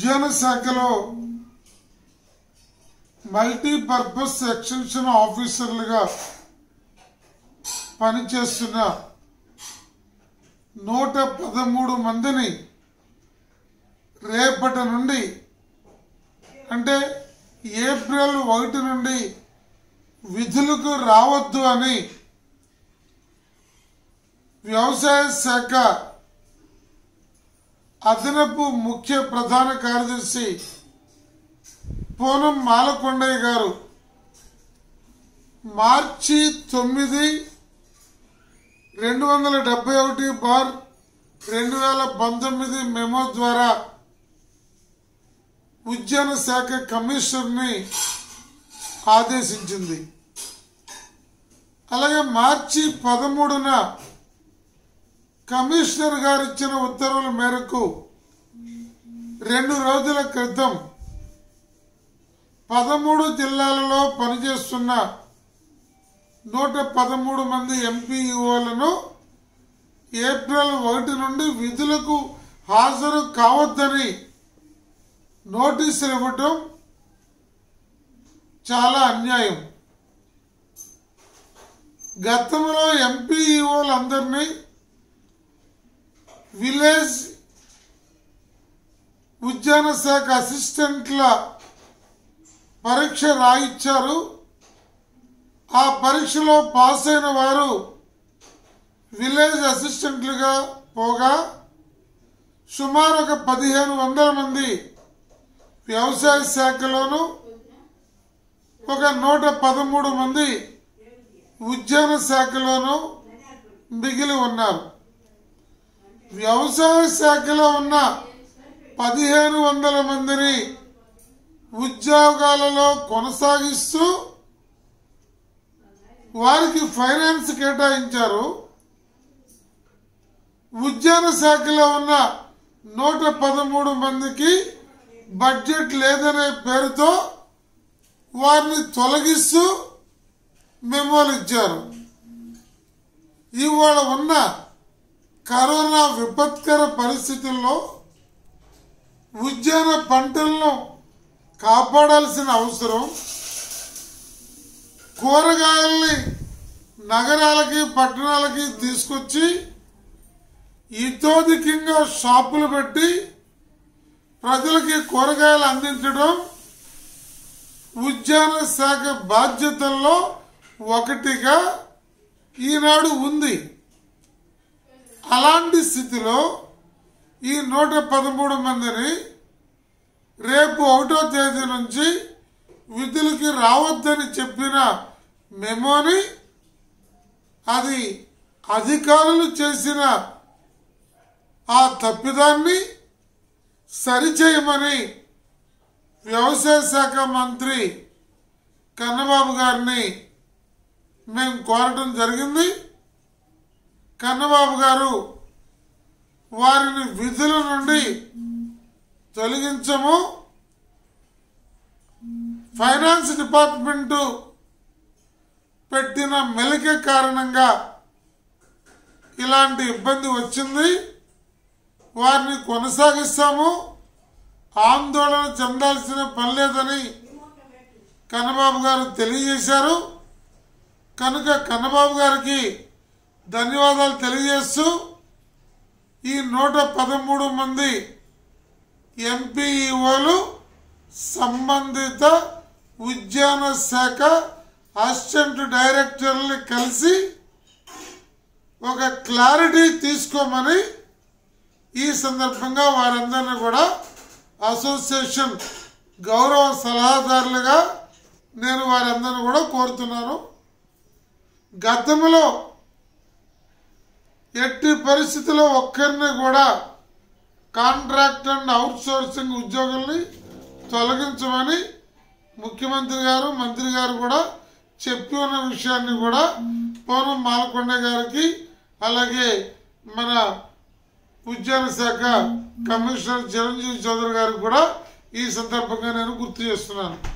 ఉద్యాన శాఖలో multipurpose extension ఆఫీసర్లుగా పనిచేస్తున్న నూట పదమూడు మందిని రేపటి నుండి అంటే ఏప్రిల్ ఒకటి నుండి విధులకు రావద్దు అని వ్యవసాయ శాఖ అదనపు ముఖ్య ప్రధాన కార్యదర్శి పూనం మాలకొండయ్య గారు మార్చి తొమ్మిది రెండు వందల డెబ్బై ఒకటి బార్ రెండు వేల పంతొమ్మిది మెమో ద్వారా ఉద్యాన శాఖ కమిషనర్ని ఆదేశించింది అలాగే మార్చి పదమూడున కమిషనర్ గారు ఇచ్చిన ఉత్తర్వుల మేరకు రెండు రోజుల క్రితం పదమూడు జిల్లాలలో పనిచేస్తున్న నూట పదమూడు మంది ఎంపీఈఓలను ఏప్రిల్ ఒకటి నుండి విధులకు హాజరు కావద్దని నోటీసులు ఇవ్వటం చాలా అన్యాయం గతంలో ఎంపీఈఓలందరినీ విలేజ్ ఉద్యాన శాఖ అసిస్టెంట్ల పరీక్ష రాయించారు ఆ పరీక్షలో పాస్ అయిన వారు విలేజ్ అసిస్టెంట్లుగా పోగా సుమారు ఒక పదిహేను వందల మంది వ్యవసాయ శాఖలోను ఒక నూట పదమూడు మంది ఉద్యాన శాఖలోను మిగిలి ఉన్నారు వ్యవసాయ శాఖలో ఉన్న పదిహేను వందల మందిని ఉద్యోగాలలో కొనసాగిస్తూ వారికి ఫైనాన్స్ కేటాయించారు ఉద్యాన శాఖలో ఉన్న నూట పదమూడు మందికి బడ్జెట్ లేదనే పేరుతో వారిని తొలగిస్తూ మెమోలు ఇచ్చారు ఇవాళ ఉన్న కరోనా విపత్కర పరిస్థితుల్లో ఉద్యాన పంటలను కాపాడాల్సిన అవసరం కూరగాయల్ని నగరాలకి పట్టణాలకి తీసుకొచ్చి ఇతోధికంగా షాపులు పెట్టి ప్రజలకి కూరగాయలు అందించడం ఉద్యాన శాఖ బాధ్యతల్లో ఒకటిగా ఈనాడు ఉంది అలాంటి స్థితిలో ఈ నూట పదమూడు మందిని రేపు ఒకటో తేదీ నుంచి విధులకి రావద్దని చెప్పిన మెమోని అది అధికారులు చేసిన ఆ తప్పిదాన్ని సరిచేయమని వ్యవసాయ శాఖ మంత్రి కన్నబాబు గారిని మేము కోరటం జరిగింది కన్నబాబు గారు వారిని విధుల నుండి తొలగించము ఫైనాన్స్ డిపార్ట్మెంటు పెట్టిన మెలిక కారణంగా ఇలాంటి ఇబ్బంది వచ్చింది వారిని కొనసాగిస్తాము ఆందోళన చెందాల్సిన పని లేదని కన్నబాబు గారు తెలియజేశారు కనుక కన్నబాబు గారికి ధన్యవాదాలు తెలియజేస్తూ ఈ నూట పదమూడు మంది ఎంపీఈఓలు సంబంధిత ఉద్యాన శాఖ అసిస్టెంట్ డైరెక్టర్ని కలిసి ఒక క్లారిటీ తీసుకోమని ఈ సందర్భంగా వారందరినీ కూడా అసోసియేషన్ గౌరవ సలహాదారులుగా నేను వారందరినీ కూడా కోరుతున్నాను గతంలో ఎట్టి పరిస్థితుల్లో ఒక్కరిని కూడా కాంట్రాక్ట్ అండ్ అవుట్ సోర్సింగ్ ఉద్యోగుల్ని తొలగించమని ముఖ్యమంత్రి గారు మంత్రి గారు కూడా చెప్పి ఉన్న విషయాన్ని కూడా పూర్వం మాలకొండ గారికి అలాగే మన ఉద్యాన శాఖ కమిషనర్ చిరంజీవి చౌదరి గారికి కూడా ఈ సందర్భంగా నేను గుర్తు చేస్తున్నాను